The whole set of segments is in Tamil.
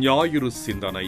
ஞாயிறு சிந்தனை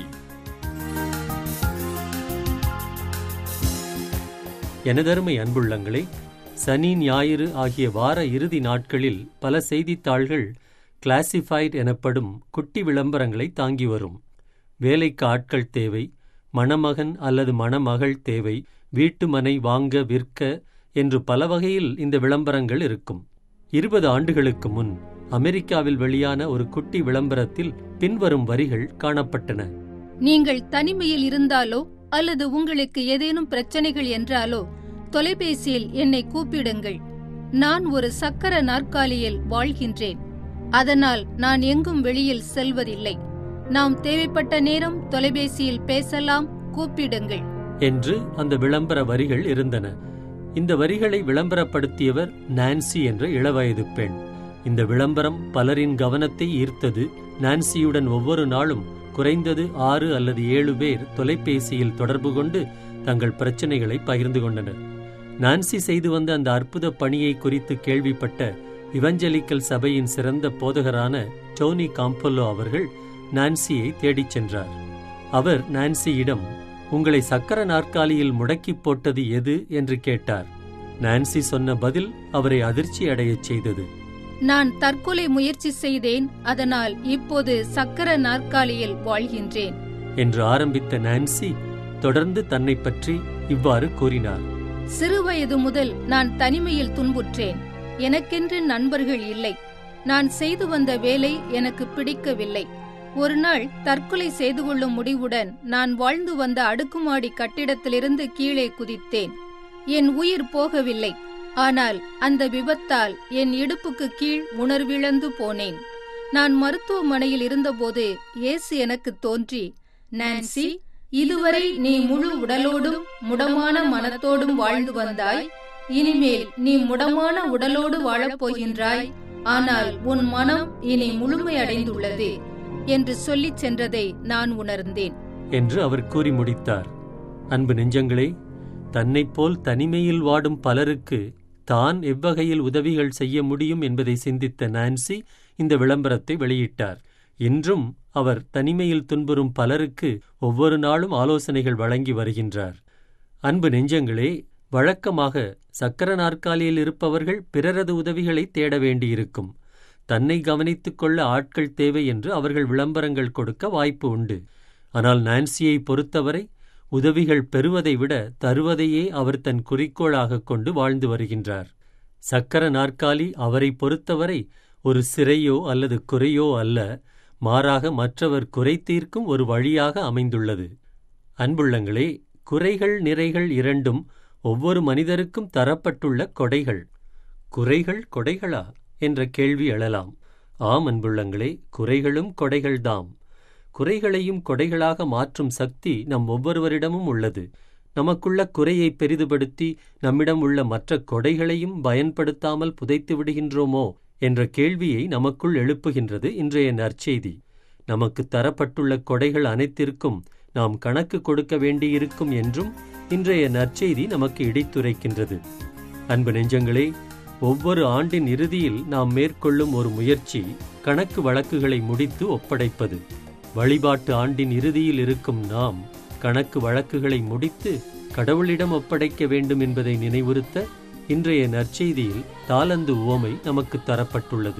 எனதருமை அன்புள்ளங்களே சனி ஞாயிறு ஆகிய வார இறுதி நாட்களில் பல செய்தித்தாள்கள் கிளாசிஃபைட் எனப்படும் குட்டி விளம்பரங்களை தாங்கி வரும் வேலைக்கு ஆட்கள் தேவை மணமகன் அல்லது மணமகள் தேவை வீட்டு மனை வாங்க விற்க என்று பல வகையில் இந்த விளம்பரங்கள் இருக்கும் இருபது ஆண்டுகளுக்கு முன் அமெரிக்காவில் வெளியான ஒரு குட்டி விளம்பரத்தில் பின்வரும் வரிகள் காணப்பட்டன நீங்கள் தனிமையில் இருந்தாலோ அல்லது உங்களுக்கு ஏதேனும் பிரச்சனைகள் என்றாலோ தொலைபேசியில் என்னை கூப்பிடுங்கள் நான் ஒரு சக்கர நாற்காலியில் வாழ்கின்றேன் அதனால் நான் எங்கும் வெளியில் செல்வதில்லை நாம் தேவைப்பட்ட நேரம் தொலைபேசியில் பேசலாம் கூப்பிடுங்கள் என்று அந்த விளம்பர வரிகள் இருந்தன இந்த வரிகளை விளம்பரப்படுத்தியவர் நான்சி என்ற இளவயது பெண் இந்த விளம்பரம் பலரின் கவனத்தை ஈர்த்தது நான்சியுடன் ஒவ்வொரு நாளும் குறைந்தது ஆறு அல்லது ஏழு பேர் தொலைபேசியில் தொடர்பு கொண்டு தங்கள் பிரச்சனைகளை பகிர்ந்து கொண்டனர் நான்சி செய்து வந்த அந்த அற்புத பணியை குறித்து கேள்விப்பட்ட இவஞ்சலிக்கல் சபையின் சிறந்த போதகரான டோனி காம்பொல்லோ அவர்கள் நான்சியை தேடிச் சென்றார் அவர் நான்சியிடம் உங்களை சக்கர நாற்காலியில் முடக்கி போட்டது எது என்று கேட்டார் நான்சி சொன்ன பதில் அவரை அதிர்ச்சி அடையச் செய்தது நான் தற்கொலை முயற்சி செய்தேன் அதனால் இப்போது சக்கர நாற்காலியில் வாழ்கின்றேன் என்று ஆரம்பித்த நான்சி தொடர்ந்து தன்னை பற்றி இவ்வாறு கூறினார் சிறுவயது முதல் நான் தனிமையில் துன்புற்றேன் எனக்கென்று நண்பர்கள் இல்லை நான் செய்து வந்த வேலை எனக்கு பிடிக்கவில்லை ஒரு நாள் தற்கொலை செய்து கொள்ளும் முடிவுடன் நான் வாழ்ந்து வந்த அடுக்குமாடி கட்டிடத்திலிருந்து கீழே குதித்தேன் என் உயிர் போகவில்லை ஆனால் அந்த விபத்தால் என் இடுப்புக்கு கீழ் உணர்விழந்து போனேன் நான் மருத்துவமனையில் இருந்தபோது இயேசு எனக்கு தோன்றி நான்சி இதுவரை நீ முழு உடலோடும் முடமான மனத்தோடும் வாழ்ந்து வந்தாய் இனிமேல் நீ முடமான உடலோடு வாழப் போகின்றாய் ஆனால் உன் மனம் இனி முழுமையடைந்துள்ளது என்று சொல்லிச் சென்றதை நான் உணர்ந்தேன் என்று அவர் கூறி முடித்தார் அன்பு நெஞ்சங்களே தன்னைப் போல் தனிமையில் வாடும் பலருக்கு தான் எவ்வகையில் உதவிகள் செய்ய முடியும் என்பதை சிந்தித்த நான்சி இந்த விளம்பரத்தை வெளியிட்டார் இன்றும் அவர் தனிமையில் துன்புறும் பலருக்கு ஒவ்வொரு நாளும் ஆலோசனைகள் வழங்கி வருகின்றார் அன்பு நெஞ்சங்களே வழக்கமாக சக்கர நாற்காலியில் இருப்பவர்கள் பிறரது உதவிகளை தேட வேண்டியிருக்கும் தன்னை கவனித்துக் கொள்ள ஆட்கள் தேவை என்று அவர்கள் விளம்பரங்கள் கொடுக்க வாய்ப்பு உண்டு ஆனால் நான்சியை பொறுத்தவரை உதவிகள் பெறுவதை விட தருவதையே அவர் தன் குறிக்கோளாக கொண்டு வாழ்ந்து வருகின்றார் சக்கர நாற்காலி அவரை பொறுத்தவரை ஒரு சிறையோ அல்லது குறையோ அல்ல மாறாக மற்றவர் குறை தீர்க்கும் ஒரு வழியாக அமைந்துள்ளது அன்புள்ளங்களே குறைகள் நிறைகள் இரண்டும் ஒவ்வொரு மனிதருக்கும் தரப்பட்டுள்ள கொடைகள் குறைகள் கொடைகளா என்ற கேள்வி எழலாம் ஆம் அன்புள்ளங்களே குறைகளும் கொடைகள்தாம் குறைகளையும் கொடைகளாக மாற்றும் சக்தி நம் ஒவ்வொருவரிடமும் உள்ளது நமக்குள்ள குறையை பெரிதுபடுத்தி நம்மிடம் உள்ள மற்ற கொடைகளையும் பயன்படுத்தாமல் புதைத்து விடுகின்றோமோ என்ற கேள்வியை நமக்குள் எழுப்புகின்றது இன்றைய நற்செய்தி நமக்கு தரப்பட்டுள்ள கொடைகள் அனைத்திற்கும் நாம் கணக்கு கொடுக்க வேண்டியிருக்கும் என்றும் இன்றைய நற்செய்தி நமக்கு இடித்துரைக்கின்றது அன்பு நெஞ்சங்களே ஒவ்வொரு ஆண்டின் இறுதியில் நாம் மேற்கொள்ளும் ஒரு முயற்சி கணக்கு வழக்குகளை முடித்து ஒப்படைப்பது வழிபாட்டு ஆண்டின் இறுதியில் இருக்கும் நாம் கணக்கு வழக்குகளை முடித்து கடவுளிடம் ஒப்படைக்க வேண்டும் என்பதை நினைவுறுத்த இன்றைய நற்செய்தியில் தாளந்து உவமை நமக்கு தரப்பட்டுள்ளது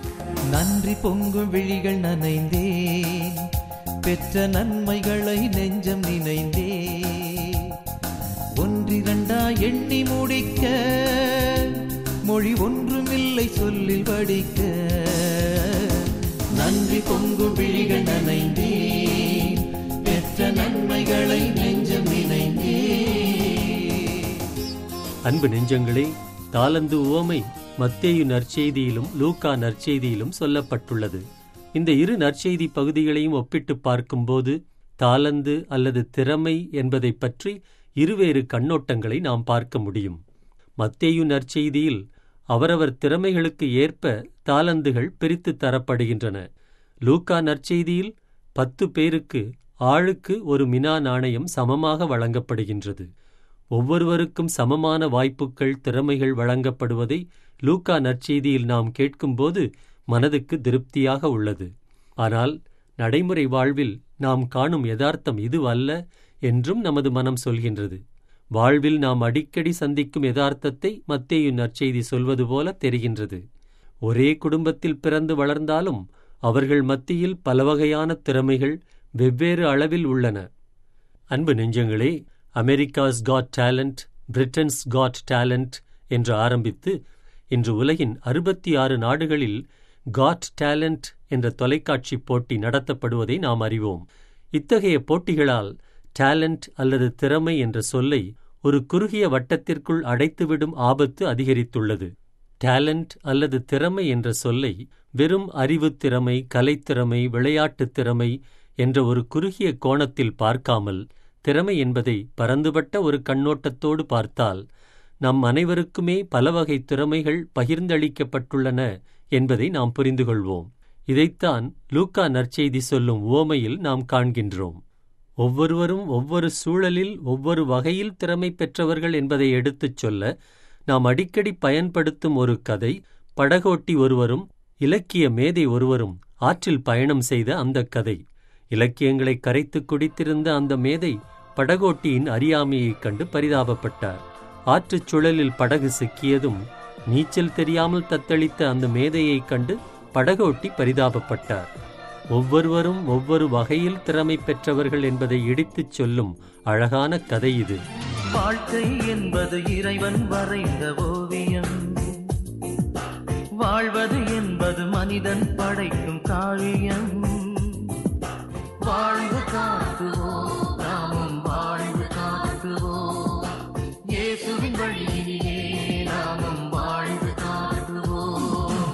நன்றி பொங்கும் விழிகள் நனைந்தேன் பெற்ற நன்மைகளை நெஞ்சம் நினைந்தே ஒன்றிரண்டா எண்ணி முடிக்க மொழி ஒன்றுமில்லை சொல்லில் வடிக்க நன்றி பொங்கும் விழிகள் நனைந்தேன் பெற்ற நன்மைகளை நெஞ்சம் நினைந்தே அன்பு நெஞ்சங்களே தாளந்து உவமை மத்தேயு நற்செய்தியிலும் லூக்கா நற்செய்தியிலும் சொல்லப்பட்டுள்ளது இந்த இரு நற்செய்தி பகுதிகளையும் ஒப்பிட்டு பார்க்கும்போது தாளந்து அல்லது திறமை என்பதைப் பற்றி இருவேறு கண்ணோட்டங்களை நாம் பார்க்க முடியும் மத்தேயு நற்செய்தியில் அவரவர் திறமைகளுக்கு ஏற்ப தாளந்துகள் பிரித்து தரப்படுகின்றன லூக்கா நற்செய்தியில் பத்து பேருக்கு ஆளுக்கு ஒரு மினா நாணயம் சமமாக வழங்கப்படுகின்றது ஒவ்வொருவருக்கும் சமமான வாய்ப்புகள் திறமைகள் வழங்கப்படுவதை லூக்கா நற்செய்தியில் நாம் கேட்கும்போது மனதுக்கு திருப்தியாக உள்ளது ஆனால் நடைமுறை வாழ்வில் நாம் காணும் யதார்த்தம் இது அல்ல என்றும் நமது மனம் சொல்கின்றது வாழ்வில் நாம் அடிக்கடி சந்திக்கும் யதார்த்தத்தை மத்தேயு நற்செய்தி சொல்வது போல தெரிகின்றது ஒரே குடும்பத்தில் பிறந்து வளர்ந்தாலும் அவர்கள் மத்தியில் பல வகையான திறமைகள் வெவ்வேறு அளவில் உள்ளன அன்பு நெஞ்சங்களே America's got talent Britain's got talent என்று ஆரம்பித்து இன்று உலகின் அறுபத்தி ஆறு நாடுகளில் காட் டேலண்ட் என்ற தொலைக்காட்சி போட்டி நடத்தப்படுவதை நாம் அறிவோம் இத்தகைய போட்டிகளால் டேலண்ட் அல்லது திறமை என்ற சொல்லை ஒரு குறுகிய வட்டத்திற்குள் அடைத்துவிடும் ஆபத்து அதிகரித்துள்ளது டேலண்ட் அல்லது திறமை என்ற சொல்லை வெறும் அறிவுத் திறமை கலைத்திறமை விளையாட்டுத் திறமை என்ற ஒரு குறுகிய கோணத்தில் பார்க்காமல் திறமை என்பதை பரந்துபட்ட ஒரு கண்ணோட்டத்தோடு பார்த்தால் நம் அனைவருக்குமே பல வகை திறமைகள் பகிர்ந்தளிக்கப்பட்டுள்ளன என்பதை நாம் புரிந்து கொள்வோம் இதைத்தான் லூக்கா நற்செய்தி சொல்லும் உவமையில் நாம் காண்கின்றோம் ஒவ்வொருவரும் ஒவ்வொரு சூழலில் ஒவ்வொரு வகையில் திறமை பெற்றவர்கள் என்பதை எடுத்துச் சொல்ல நாம் அடிக்கடி பயன்படுத்தும் ஒரு கதை படகோட்டி ஒருவரும் இலக்கிய மேதை ஒருவரும் ஆற்றில் பயணம் செய்த அந்த கதை இலக்கியங்களை கரைத்து குடித்திருந்த அந்த மேதை படகோட்டியின் அறியாமையைக் கண்டு பரிதாபப்பட்டார் ஆற்றுச் சுழலில் படகு சிக்கியதும் நீச்சல் தெரியாமல் தத்தளித்த அந்த மேதையைக் கண்டு படகோட்டி பரிதாபப்பட்டார் ஒவ்வொருவரும் ஒவ்வொரு வகையில் திறமை பெற்றவர்கள் என்பதை இடித்துச் சொல்லும் அழகான கதை இது வாழ்க்கை என்பது இறைவன் வரைந்த ஓவியம் வாழ்வது என்பது மனிதன் படைக்கும் காவியம் வாழ்வு காட்டுவோம் நாமும் வாழ்வு காட்டுவோம் இயேசுவின் வழியிலே நாமும் வாழ்வு காட்டுவோம்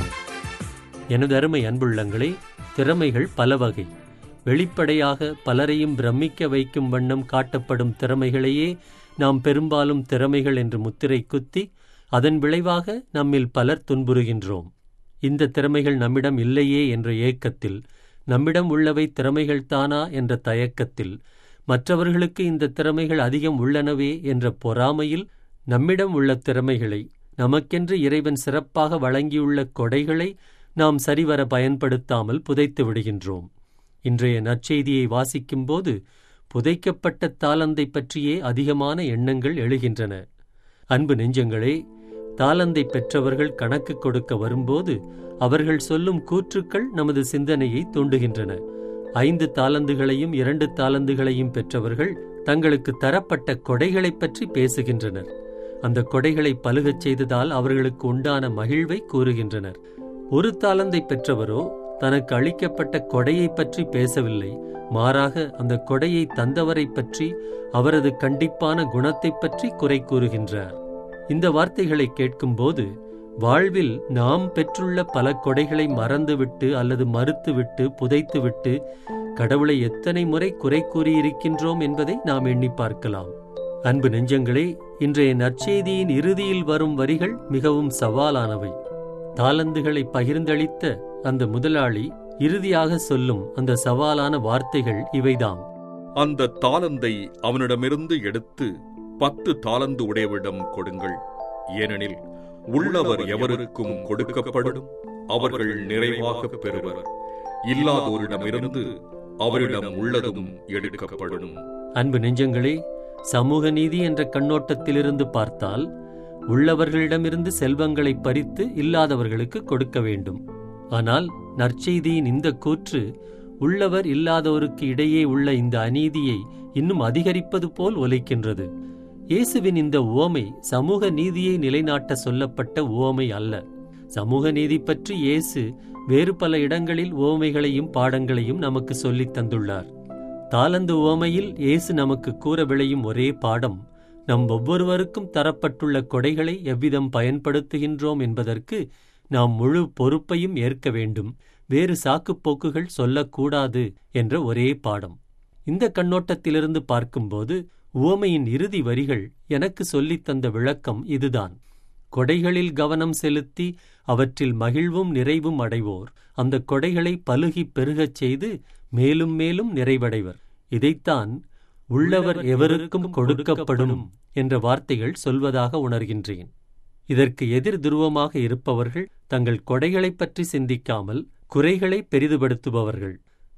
எனது அருமை அன்புள்ளங்களே திறமைகள் பல வகை வெளிப்படையாக பலரையும் பிரமிக்க வைக்கும் வண்ணம் காட்டப்படும் திறமைகளையே நாம் பெரும்பாலும் திறமைகள் என்று முத்திரை குத்தி அதன் விளைவாக நம்மில் பலர் துன்புறுகின்றோம் இந்த திறமைகள் நம்மிடம் இல்லையே என்ற ஏக்கத்தில் நம்மிடம் உள்ளவை திறமைகள் தானா என்ற தயக்கத்தில் மற்றவர்களுக்கு இந்த திறமைகள் அதிகம் உள்ளனவே என்ற பொறாமையில் நம்மிடம் உள்ள திறமைகளை நமக்கென்று இறைவன் சிறப்பாக வழங்கியுள்ள கொடைகளை நாம் சரிவர பயன்படுத்தாமல் புதைத்து விடுகின்றோம் இன்றைய நற்செய்தியை வாசிக்கும்போது புதைக்கப்பட்ட தாளந்தை பற்றியே அதிகமான எண்ணங்கள் எழுகின்றன அன்பு நெஞ்சங்களே தாளந்தை பெற்றவர்கள் கணக்கு கொடுக்க வரும்போது அவர்கள் சொல்லும் கூற்றுக்கள் நமது சிந்தனையை தூண்டுகின்றன ஐந்து தாளந்துகளையும் இரண்டு தாளந்துகளையும் பெற்றவர்கள் தங்களுக்கு தரப்பட்ட கொடைகளைப் பற்றி பேசுகின்றனர் அந்த கொடைகளை பலுகச் செய்ததால் அவர்களுக்கு உண்டான மகிழ்வை கூறுகின்றனர் ஒரு தாளந்தை பெற்றவரோ தனக்கு அளிக்கப்பட்ட கொடையைப் பற்றி பேசவில்லை மாறாக அந்த கொடையை தந்தவரைப் பற்றி அவரது கண்டிப்பான குணத்தைப் பற்றி குறை கூறுகின்றார் இந்த வார்த்தைகளை கேட்கும்போது வாழ்வில் நாம் பெற்றுள்ள பல கொடைகளை மறந்துவிட்டு அல்லது மறுத்துவிட்டு புதைத்துவிட்டு கடவுளை எத்தனை முறை குறை கூறியிருக்கின்றோம் என்பதை நாம் எண்ணி பார்க்கலாம் அன்பு நெஞ்சங்களே இன்றைய நற்செய்தியின் இறுதியில் வரும் வரிகள் மிகவும் சவாலானவை தாளந்துகளை பகிர்ந்தளித்த அந்த முதலாளி இறுதியாக சொல்லும் அந்த சவாலான வார்த்தைகள் இவைதாம் அந்த தாளந்தை அவனிடமிருந்து எடுத்து பத்து தாளந்து உடையவரிடம் கொடுங்கள் ஏனெனில் உள்ளவர் எவருக்கும் கொடுக்கப்படும் அவர்கள் நிறைவாகப் பெறுவர் இல்லாதோரிடமிருந்து அவரிடம் உள்ளதும் எடுக்கப்படும் அன்பு நெஞ்சங்களே சமூக நீதி என்ற கண்ணோட்டத்திலிருந்து பார்த்தால் உள்ளவர்களிடமிருந்து செல்வங்களை பறித்து இல்லாதவர்களுக்கு கொடுக்க வேண்டும் ஆனால் நற்செய்தியின் இந்த கூற்று உள்ளவர் இல்லாதோருக்கு இடையே உள்ள இந்த அநீதியை இன்னும் அதிகரிப்பது போல் ஒலிக்கின்றது இயேசுவின் இந்த உவமை சமூக நீதியை நிலைநாட்ட சொல்லப்பட்ட உவமை அல்ல சமூக நீதி பற்றி இயேசு வேறு பல இடங்களில் உவமைகளையும் பாடங்களையும் நமக்கு சொல்லித் தந்துள்ளார் தாளந்து உவமையில் இயேசு நமக்கு கூற விளையும் ஒரே பாடம் நம் ஒவ்வொருவருக்கும் தரப்பட்டுள்ள கொடைகளை எவ்விதம் பயன்படுத்துகின்றோம் என்பதற்கு நாம் முழு பொறுப்பையும் ஏற்க வேண்டும் வேறு சாக்குப்போக்குகள் சொல்லக்கூடாது என்ற ஒரே பாடம் இந்த கண்ணோட்டத்திலிருந்து பார்க்கும்போது உவமையின் இறுதி வரிகள் எனக்கு சொல்லித் தந்த விளக்கம் இதுதான் கொடைகளில் கவனம் செலுத்தி அவற்றில் மகிழ்வும் நிறைவும் அடைவோர் அந்த கொடைகளை பலுகிப் பெருகச் செய்து மேலும் மேலும் நிறைவடைவர் இதைத்தான் உள்ளவர் எவருக்கும் கொடுக்கப்படும் என்ற வார்த்தைகள் சொல்வதாக உணர்கின்றேன் இதற்கு எதிர் துருவமாக இருப்பவர்கள் தங்கள் கொடைகளைப் பற்றி சிந்திக்காமல் குறைகளை பெரிதுபடுத்துபவர்கள்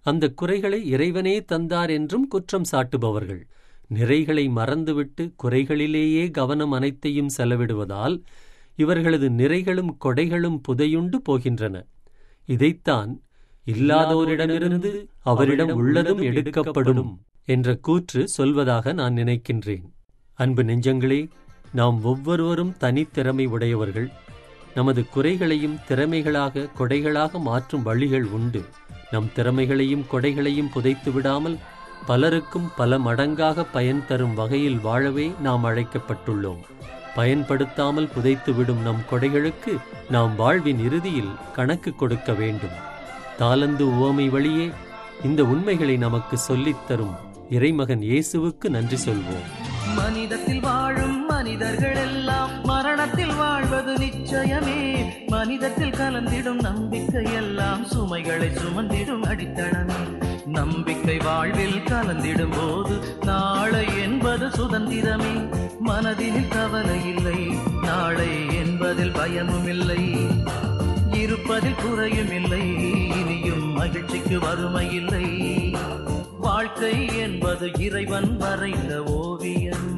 அந்த குறைகளை இறைவனே தந்தார் என்றும் குற்றம் சாட்டுபவர்கள் நிறைகளை மறந்துவிட்டு குறைகளிலேயே கவனம் அனைத்தையும் செலவிடுவதால் இவர்களது நிறைகளும் கொடைகளும் புதையுண்டு போகின்றன இதைத்தான் இல்லாதோரிடமிருந்து அவரிடம் உள்ளதும் எடுக்கப்படும் என்ற கூற்று சொல்வதாக நான் நினைக்கின்றேன் அன்பு நெஞ்சங்களே நாம் ஒவ்வொருவரும் தனித்திறமை உடையவர்கள் நமது குறைகளையும் திறமைகளாக கொடைகளாக மாற்றும் வழிகள் உண்டு நம் திறமைகளையும் கொடைகளையும் புதைத்து விடாமல் பலருக்கும் பல மடங்காக பயன் தரும் வகையில் வாழவே நாம் அழைக்கப்பட்டுள்ளோம் பயன்படுத்தாமல் புதைத்துவிடும் நம் கொடைகளுக்கு நாம் வாழ்வின் இறுதியில் கணக்கு கொடுக்க வேண்டும் தாளந்து உவமை வழியே இந்த உண்மைகளை நமக்கு சொல்லித் தரும் இறைமகன் இயேசுவுக்கு நன்றி சொல்வோம் மனிதத்தில் வாழும் மனிதர்கள் எல்லாம் மரணத்தில் வாழ்வது நிச்சயமே மனிதத்தில் கலந்திடும் நம்பிக்கை எல்லாம் சுமைகளை சுமந்திடும் அடித்தளமே நம்பிக்கை வாழ்வில் கலந்திடும் போது நாளை என்பது சுதந்திரமே மனதில் கவலை இல்லை நாளை என்பதில் பயமும் இல்லை இருப்பதில் குறையும் இல்லை இனியும் மகிழ்ச்சிக்கு வறுமை இல்லை வாழ்க்கை என்பது இறைவன் வரைந்த ஓவியம்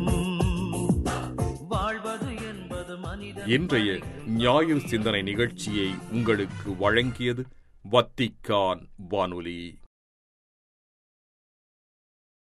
வாழ்வது என்பது மனிதன் இன்றைய ஞாயிறு சிந்தனை நிகழ்ச்சியை உங்களுக்கு வழங்கியது வத்திக்கான் வானொலி